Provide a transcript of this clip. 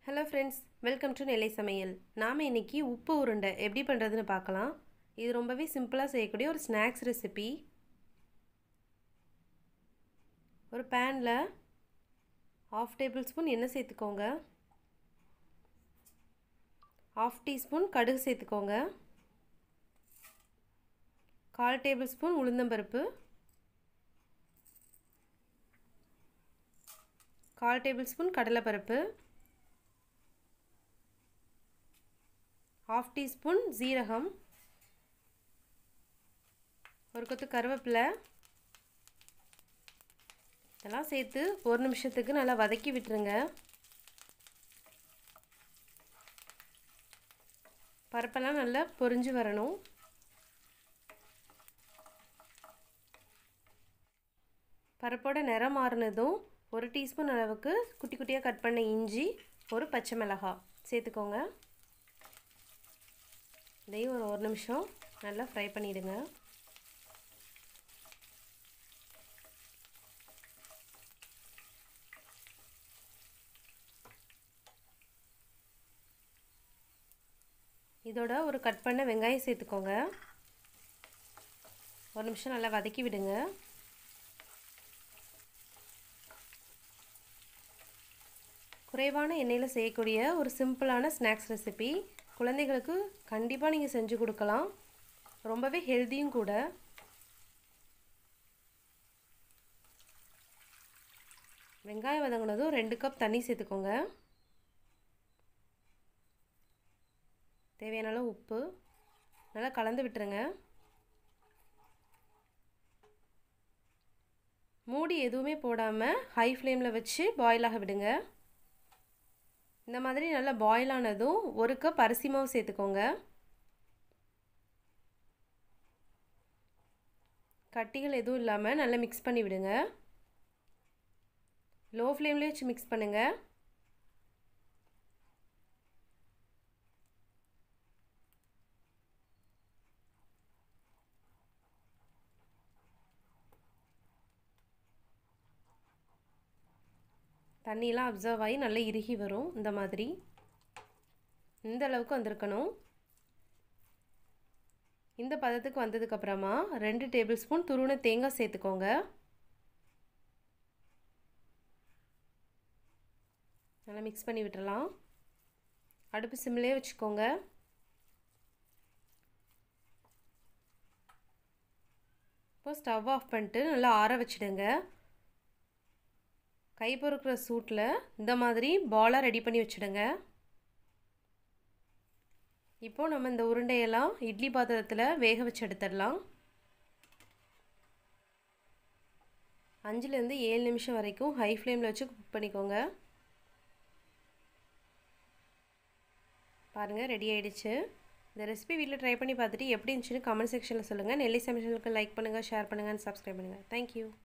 hello friends welcome to Nellai சமையல் நாம் இன்றைக்கி உப்பு உருண்டை எப்படி பண்ணுறதுன்னு பார்க்கலாம் இது ரொம்பவே சிம்பிளாக செய்யக்கூடிய ஒரு ஸ்நாக்ஸ் ரெசிபி ஒரு பேனில் ஆஃப் டேபிள் ஸ்பூன் எண்ணெய் சேர்த்துக்கோங்க ஆஃப் டீஸ்பூன் கடுகு சேர்த்துக்கோங்க கால் டேபிள் ஸ்பூன் உளுந்தம்பருப்பு கால் டேபிள் ஸ்பூன் கடலைப்பருப்பு ஹாஃப் டீஸ்பூன் ஜீரகம் ஒரு கொத்து கருவேப்பிலை இதெல்லாம் சேர்த்து ஒரு நிமிஷத்துக்கு நல்லா வதக்கி விட்டுருங்க பருப்பெல்லாம் நல்லா பொரிஞ்சு வரணும் பருப்போட நிறம் மாறினதும் ஒரு டீஸ்பூன் அளவுக்கு குட்டி குட்டியாக கட் பண்ண இஞ்சி ஒரு பச்சை மிளகாய் சேர்த்துக்கோங்க இதையும் ஒரு ஒரு நிமிஷம் நல்லா ஃப்ரை பண்ணிவிடுங்க இதோட ஒரு கட் பண்ண வெங்காயம் சேர்த்துக்கோங்க ஒரு நிமிஷம் நல்லா வதக்கி விடுங்க குறைவான எண்ணெயில் செய்யக்கூடிய ஒரு சிம்பிளான ஸ்நாக்ஸ் ரெசிபி குழந்தைகளுக்கு கண்டிப்பாக நீங்கள் செஞ்சு கொடுக்கலாம் ரொம்பவே ஹெல்த்தியும் கூட வெங்காயம் வதங்கினதும் ரெண்டு கப் தண்ணி சேர்த்துக்கோங்க தேவையான அளவு உப்பு நல்லா கலந்து விட்டுருங்க மூடி எதுவுமே போடாமல் ஹை ஃப்ளேமில் வச்சு பாயில் ஆக விடுங்க இந்த மாதிரி நல்லா பாயில் ஆனதும் ஒரு கப் அரிசி மாவு சேர்த்துக்கோங்க கட்டிகள் எதுவும் இல்லாமல் நல்லா மிக்ஸ் பண்ணி விடுங்க லோ ஃப்ளேம்லேயே வச்சு மிக்ஸ் பண்ணுங்கள் தண்ணியெலாம் அப்சர்வ் ஆகி நல்லா இறுகி வரும் இந்த மாதிரி இந்த அளவுக்கு வந்திருக்கணும் இந்த பதத்துக்கு வந்ததுக்கப்புறமா ரெண்டு டேபிள் ஸ்பூன் துருவன தேங்காய் சேர்த்துக்கோங்க நல்லா மிக்ஸ் பண்ணி விட்டுறலாம் அடுப்பு சிம்லேயே வச்சுக்கோங்க இப்போ ஸ்டவ் ஆஃப் பண்ணிட்டு நல்லா ஆற வச்சுடுங்க கை பொறுக்கிற சூட்டில் இந்த மாதிரி பாலாக ரெடி பண்ணி வச்சுடுங்க இப்போது நம்ம இந்த உருண்டையெல்லாம் இட்லி பாத்திரத்தில் வேக வச்சு எடுத்துடலாம் அஞ்சுலேருந்து ஏழு நிமிஷம் வரைக்கும் ஹை ஃப்ளேமில் வச்சு குக் பண்ணிக்கோங்க பாருங்கள் ரெடி ஆகிடுச்சு இந்த ரெசிபி வீட்டில் ட்ரை பண்ணி பார்த்துட்டு எப்படி இருந்துச்சுன்னு கமெண்ட் செக்ஷனில் சொல்லுங்கள் நெல்லை சமைச்சலுக்கு லைக் பண்ணுங்கள் ஷேர் பண்ணுங்கள் சப்ஸ்கிரைப் பண்ணுங்கள் தேங்க்யூ